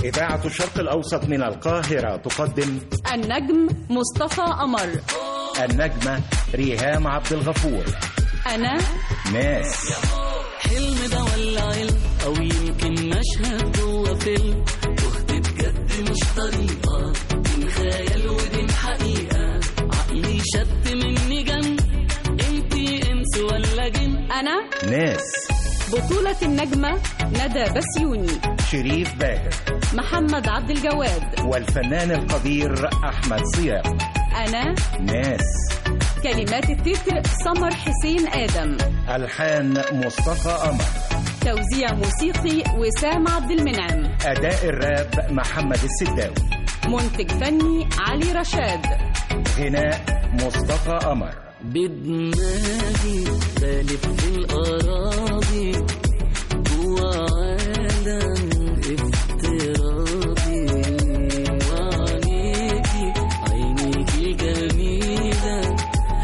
إذاعة الشرق الأوسط من القاهرة تقدم النجم مصطفى قمر النجمة ريهام عبد الغفور أنا ناس حلم ده ولا علم او يمكن مشهد جوه فيلم تهت بجد مش طريقه بين خيال وبين حقيقه عقلي شد مني جن انتي انس ولا جن أنا ناس بطولة النجمة ندى بسيوني شريف باهر محمد عبد الجواد والفنان القدير أحمد صيام أنا ناس كلمات التتر سمر حسين آدم ألحان مصطفى قمر توزيع موسيقي وسام عبد المنعم أداء الراب محمد السداوي منتج فني علي رشاد غناء مصطفى قمر بدماغي بلف في الأراضي جوا عالم افتراضي وعينيكي عينيكي جميلة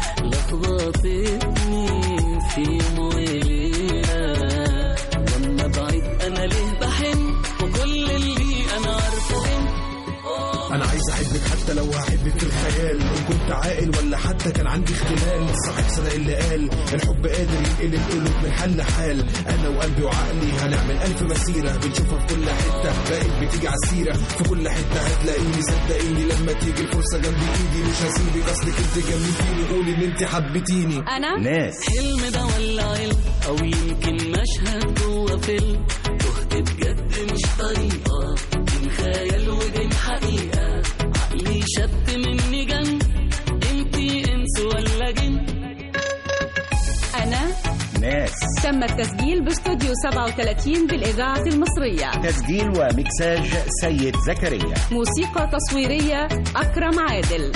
لخبطتني في مويلة لما بعيد أنا ليه بحن وكل اللي أنا عارفه إن انا عايز احبك حتى لو هحبك في الخيال ان كنت عاقل ولا حتى كان عندي اختلال صاحب صدق اللي قال الحب قادر ينقلب قلوب من حل لحال انا وقلبي وعقلي هنعمل الف مسيره بنشوفها في كل حته بقت بتيجي على السيره في كل حته هتلاقيني صدقيني لما تيجي الفرصه جنب ايدي مش هسيبك اصلك انت جنبتيني قولي ان انت حبيتيني أنا ناس حلم ده ولا علم او يمكن مشهد جوه فيلم تهت بجد مش طريقه بين خيال وبين حقيقه عقلي شد مني جن انتي انس ولا جن أنا ناس تم التسجيل باستوديو 37 بالإذاعة المصرية تسجيل ومكساج سيد زكريا موسيقى تصويرية أكرم عادل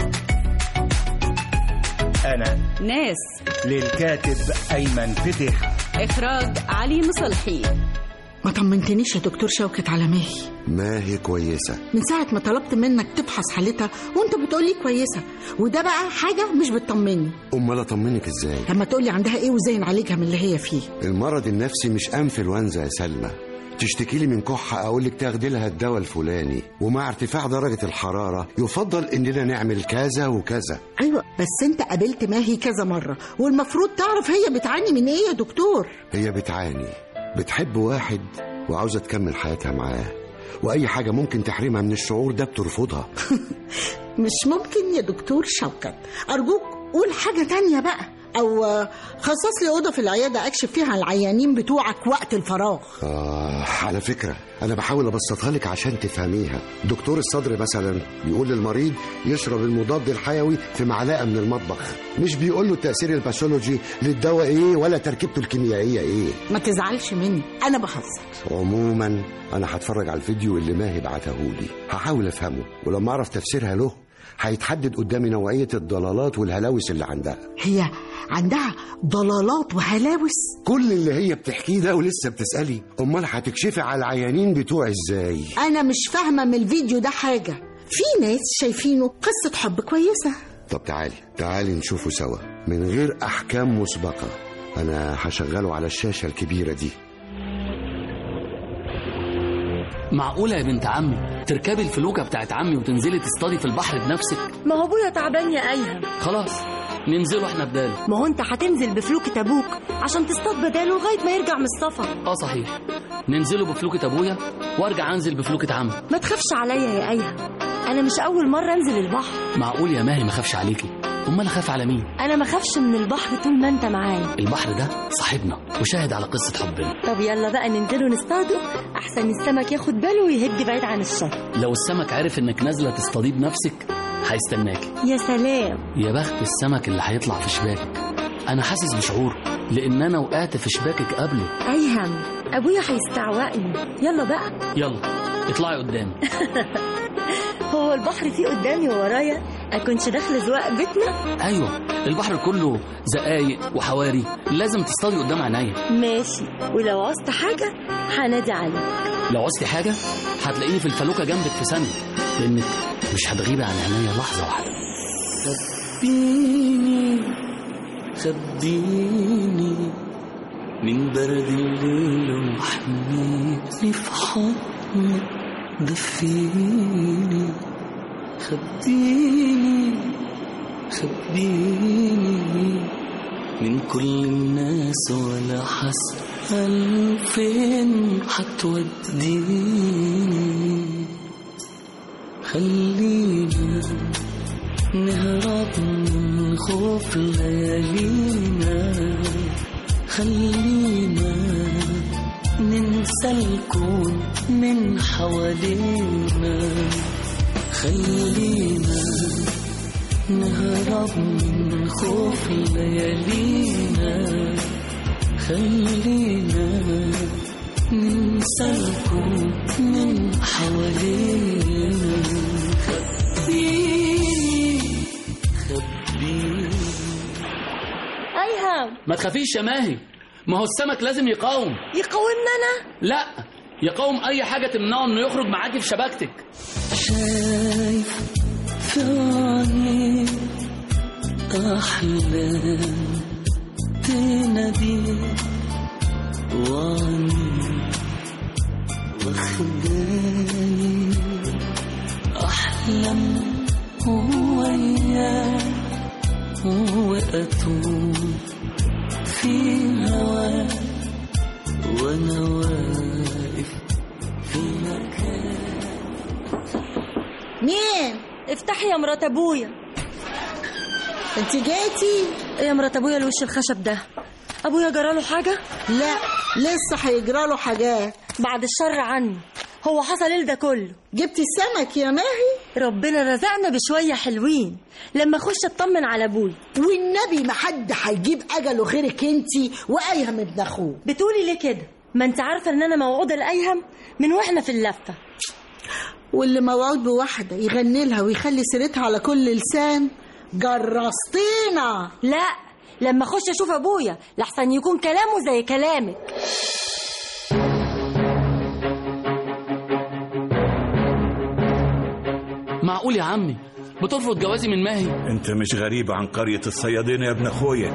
أنا ناس للكاتب أيمن فتح إخراج علي مصلحي ما طمنتنيش يا دكتور شوكت على ماهي ما هي كويسة من ساعة ما طلبت منك تفحص حالتها وانت بتقولي كويسة وده بقى حاجة مش بتطمني أمال أطمنك إزاي لما تقولي عندها ايه وازاي نعالجها من اللي هي فيه المرض النفسي مش أنفلونزا يا سلمى تشتكي لي من كحة أقول لك تاخدي لها الدواء الفلاني ومع ارتفاع درجة الحرارة يفضل إننا نعمل كذا وكذا ايوه بس انت قابلت ماهي كذا مرة والمفروض تعرف هي بتعاني من ايه يا دكتور هي بتعاني بتحب واحد وعاوزة تكمل حياتها معاه وأي حاجة ممكن تحرمها من الشعور ده بترفضها مش ممكن يا دكتور شوكت ارجوك قول حاجة تانية بقى او آه، خصص لي اوضه في العياده اكشف فيها عن العيانين بتوعك وقت الفراغ آه على فكرة أنا بحاول أبسطها لك عشان تفهميها دكتور الصدر مثلا بيقول للمريض يشرب المضاد الحيوي في معلقة من المطبخ مش بيقول له التأثير الباثولوجي للدواء إيه ولا تركيبته الكيميائية إيه ما تزعلش مني انا بهزر عموما أنا هتفرج على الفيديو اللي ماهي بعتهولي هحاول أفهمه ولما أعرف تفسيرها له هيتحدد قدامي نوعية الضلالات والهلاوس اللي عندها هي عندها ضلالات وهلاوس كل اللي هي بتحكيه ده ولسه بتسألي أمال هتكشفي على العيانين بتوع إزاي انا مش فاهمه من الفيديو ده حاجه في ناس شايفينه قصه حب كويسه طب تعالي تعالي نشوفه سوا من غير أحكام مسبقة أنا هشغله على الشاشة الكبيرة دي معقولة يا بنت عمي تركبي الفلوكة بتاعت عمي وتنزلي تصطادي في البحر بنفسك ما هو ابويا تعبان يا ايهم خلاص ننزلوا احنا بداله ما هو انت هتنزل بفلوكة ابوك عشان تصطاد بداله لغايه ما يرجع من السفر اه صحيح ننزلوا بفلوكة ابويا وارجع انزل بفلوكة عمي ما تخافش عليا يا ايهم انا مش اول مره انزل البحر معقول يا ماهي ما خافش عليكي امال اخاف على مين انا ما خافش من البحر طول ما انت معايا البحر ده صاحبنا وشاهد على قصة حبنا طب يلا بقى ننزلوا نصطادوا احسن السمك ياخد باله ويهد بعيد عن الشط لو السمك عرف انك نازلة تصطاديه بنفسك هيستناكي يا سلام يا بخت السمك اللي هيطلع في شباكك انا حاسس بشعور لان انا وقعت في شباكك قبله ايهم ابويا هيستعوقني يلا بقى يلا اطلعي قدامي هو البحر فيه قدامي وورايا اكونش داخله زواق بيتنا ايوه البحر كله زقايق وحواري لازم تصطادي قدام عينيا ماشي ولو عوزت حاجه هنادي عليك لو عوزتي حاجه هتلاقيني في الفلوكه جنبك في ثانيه لانك مش هتغيبي عن عينيا لحظه واحده خبيني خبيني من برد الليل واحميني في حضنك دفيني خبيني خبيني من كل الناس ولا حسأل فين حتوديني خلينا نهرب من خوف ليالينا خلينا ننسى الكون من حوالينا خلينا نهرب من خوف ليالينا خلينا ننسى الكون من حوالينا خبيني خبيني ايهم ما تخافيش يا ماهي ما هو السمك لازم يقاوم يقاومنا انا لا يقاوم اي حاجه تمنعه انه يخرج معاكي في شبكتك شايف في عيني احلام تنادي وعني واخداني احلم وياه واتوه في هواه وانا واقف في مكان مين افتحي يا مرات ابويا انت جيتي ايه يا مرات ابويا الوش الخشب ده ابويا جراله حاجه لا لسه هيجرى له حاجات بعد الشر عني هو حصل ايه ده كله جبتي السمك يا ماهي ربنا رزقنا بشويه حلوين لما اخش اطمن على ابويا والنبي ما حد هيجيب اجله غيرك انت وايهم ابن اخوه بتقولي ليه كده ما انت عارفه ان انا موعوده لايهم من واحنا في اللفه واللي موعود بواحده يغني لها ويخلي سيرتها على كل لسان جرستينا لا لما اخش اشوف ابويا لحسن يكون كلامه زي كلامك معقول يا عمي بترفض جوازي من ماهي انت مش غريب عن قرية الصيادين يا ابن اخويا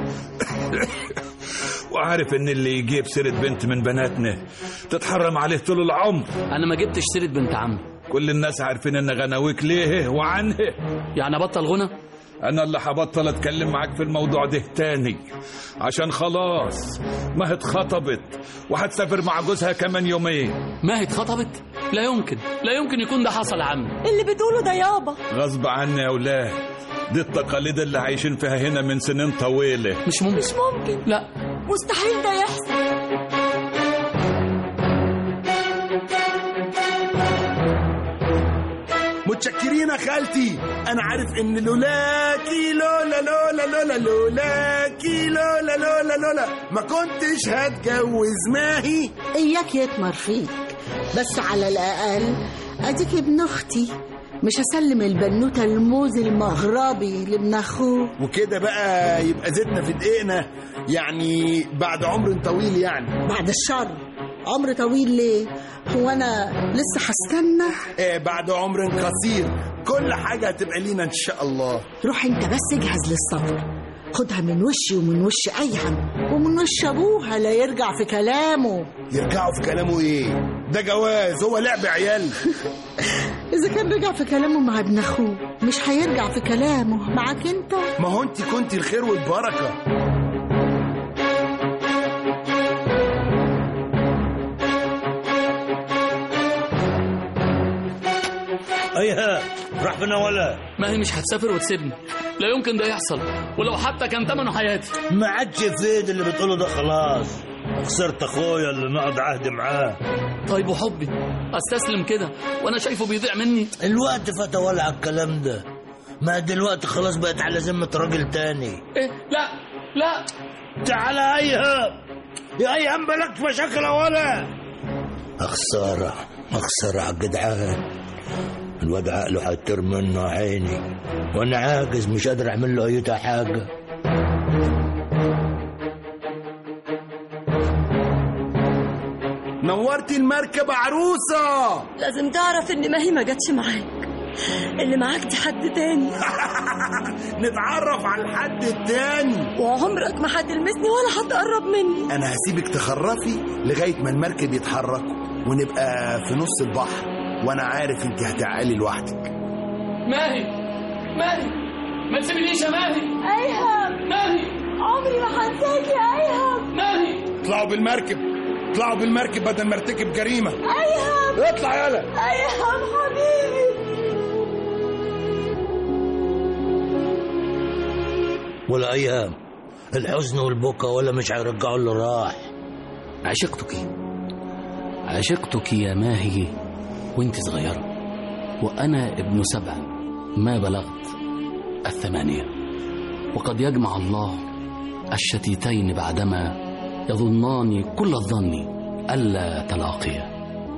وعارف ان اللي يجيب سيرة بنت من بناتنا تتحرم عليه طول العمر انا ما جبتش سيره بنت عمي كل الناس عارفين ان غناويك ليه وعنه يعني ابطل غنى انا اللي هبطل اتكلم معاك في الموضوع ده تاني عشان خلاص ما اتخطبت وهتسافر مع جوزها كمان يومين ماهي اتخطبت لا يمكن لا يمكن يكون ده حصل يا عمي اللي بتقوله ده يابا غصب عني يا اولاد دي التقاليد اللي عايشين فيها هنا من سنين طويلة مش ممكن مش ممكن لا مستحيل ده يحصل متشكرين يا خالتي انا عارف ان لولاكي لولا لولا لولا لولاكي لولا لولا لولا ما كنتش هتجوز ماهي اياك يتمر فيك بس على الاقل اديك ابن اختي مش هسلم البنوته الموز المغربي لابن اخوه وكده بقى يبقى زدنا في دقيقنا يعني بعد عمر طويل يعني بعد الشر عمر طويل ليه هو انا لسه هستنى آه بعد عمر قصير كل حاجة هتبقى لينا إن شاء الله روح انت بس اجهز للسفر خدها من وشي ومن وش ايهم ومن وش ابوها لا يرجع في كلامه يرجعوا في كلامه إيه ده جواز هو لعب عيال اذا كان رجع في كلامه مع ابن اخوه مش هيرجع في كلامه معاك انت ما هو أنت كنت الخير والبركة ايها راح فينا ولا ماهي مش هتسافر وتسيبني لا يمكن ده يحصل ولو حتى كان ثمنه حياتي ما عادش يفيد اللي بتقوله ده خلاص خسرت اخويا اللي نقض عهد معاه طيب وحبي استسلم كده وانا شايفه بيضيع مني الوقت فات ولا على الكلام ده ما دلوقتي خلاص بقت على ذمة راجل تاني ايه لا لا تعالى ايها يا ايها بلغت مشاكل ولا خسارة خسارة على الجدعان الواد عقله هيطير منه يا عيني وانا عاجز مش قادر اعمل له اي حاجة نورتي المركب عروسة لازم تعرف ان ماهي ما جاتش معاك اللي معاك دي حد تاني نتعرف على الحد التاني وعمرك ما حد لمسني ولا حد قرب مني أنا هسيبك تخرفي لغاية ما المركب يتحركوا ونبقى في نص البحر وانا عارف انت هتعقلي لوحدك ماهي ماهي ما تسيبنيش يا ماهي ايهم ماهي عمري ما هنساك يا ايهم ماهي اطلعوا بالمركب اطلعوا بالمركب بدل ما ارتكب جريمه ايهم اطلع يلا ايهم حبيبي ولا ايام الحزن والبكا ولا مش هيرجعوا اللي راح عشقتك عشقتك يا ماهي وانت صغيرة وأنا ابن سبع ما بلغت الثمانية وقد يجمع الله الشتيتين بعدما يظنان كل الظن ألا تلاقيا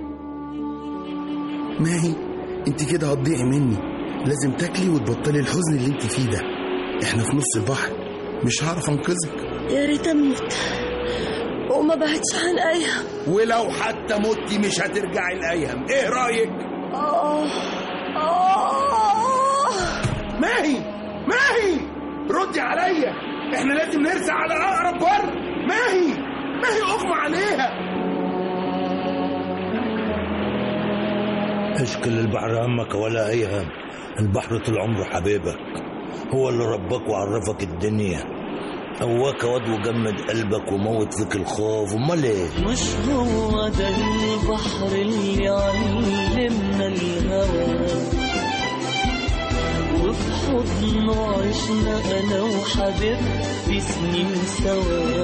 ماهي انت كده هتضيعي مني لازم تاكلي وتبطلي الحزن اللي انت فيه ده احنا في نص البحر مش هعرف انقذك يا ريت اموت وما بعدش عن ايهم ولو حتى متي مش هترجعي لايهم ايه رايك آه آه ماهي ماهي ردي عليا احنا لازم نرسى على اقرب بر ماهي ماهي اغمى عليها اشكل البحر همك ولا ايهم البحر طول عمره حبيبك هو اللي ربك وعرفك الدنيا قواك واد وجمد قلبك وموت فيك الخوف امال ايه مش هو ده البحر اللي علمنا الهوى وفي حضنه عشنا انا وحبيبتي سنين سوا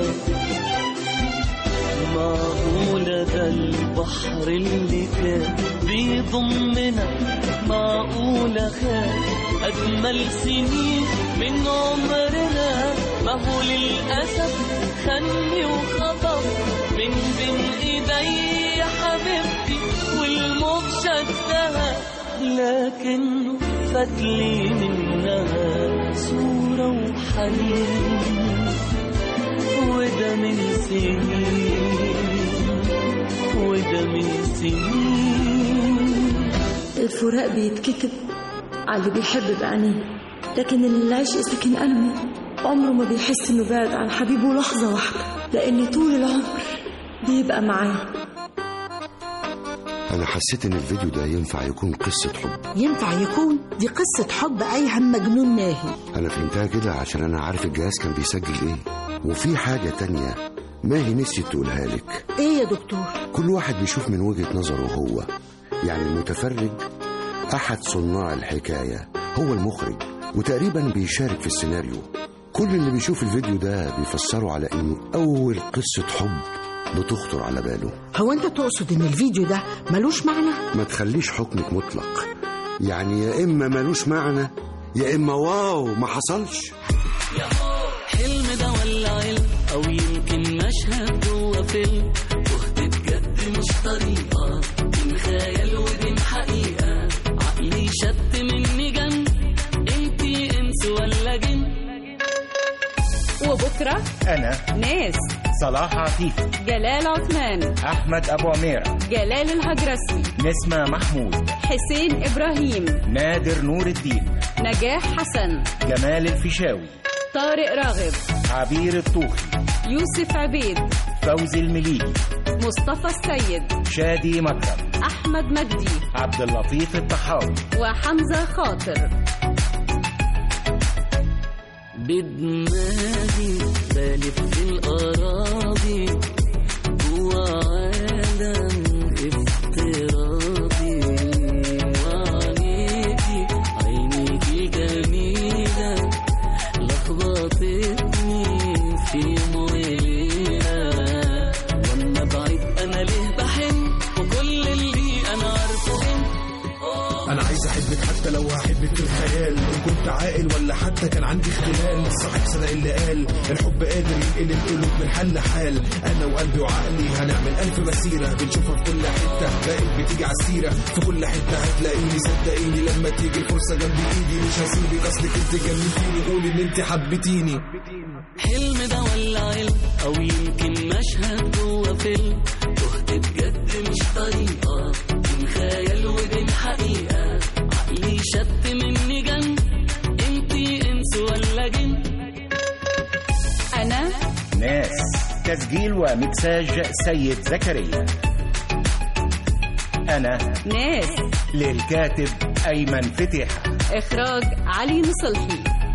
معقولة ده البحر اللي كان بيضمنا معقولة خان أجمل سنين من عمرنا ما هو للأسف خني وخطف من بين إيدي حبيبتي والموج شدها لكنه فاتلي منها صورة وحنين وده من سنين وده من سنين الفراق بيتكتب على اللي بيحب بعينيه لكن اللي العشق ساكن قلبه عمره ما بيحس انه بعد عن حبيبه لحظة واحدة لأن طول العمر بيبقى معاه أنا حسيت إن الفيديو ده ينفع يكون قصة حب ينفع يكون دي قصة حب أيهم مجنون ناهي أنا فهمتها كده عشان أنا عارف الجهاز كان بيسجل إيه وفي حاجة تانية ماهي نسيت تقولها لك إيه يا دكتور كل واحد بيشوف من وجهة نظره هو يعني المتفرج أحد صناع الحكاية هو المخرج وتقريبا بيشارك في السيناريو كل اللي بيشوف الفيديو ده بيفسره على إنه أول قصة حب بتخطر على باله هو أنت تقصد إن الفيديو ده ملوش معنى؟ ما تخليش حكمك مطلق يعني يا إما ملوش معنى يا إما واو ما حصلش حلم ده ولا علم او يمكن مشهد جوه فيلم تهت بجد مش طريقه بين خيال وبين حقيقه عقلي شد مني جن انتي انس ولا جن وبكرة أنا ناس صلاح عفيفي جلال عثمان أحمد أبو عميرة جلال الهجرسي نسمة محمود حسين إبراهيم نادر نور الدين نجاح حسن جمال الفيشاوي طارق راغب عبير الطوخي يوسف عبيد فوزي المليجي مصطفى السيد شادي مكرم أحمد مجدي عبد اللطيف الطحاوي وحمزة خاطر بدماغي بلف في الأراضي جوا عالم افتراضي وعينيكي عينيكي جميلة لخبطتني في مويلة وانا بعيد انا ليه بحن وكل اللي انا عارفه انت انا عايز احبك حتى لو هحبك في الخيال ان كنت عاقل ولا حتى كان عندي اختلال صاحب صدق اللي قال الحب قادر ينقل القلوب من حل لحال انا وقلبي وعقلي هنعمل الف مسيره بنشوفها في كل حته بقت بتيجي على السيره في كل حته هتلاقيني صدقيني لما تيجي الفرصه جنب ايدي مش هسيبك اصلك انت جننتيني قولي ان انت حبيتيني حلم ده ولا علم او يمكن مشهد جوه فيلم تهت بجد مش طريقه بين خيال وبين حقيقه عقلي شد مني جن انتي انس ولا جن أنا ناس تسجيل ومكساج سيد زكريا أنا ناس للكاتب أيمن فتح إخراج علي نصلحي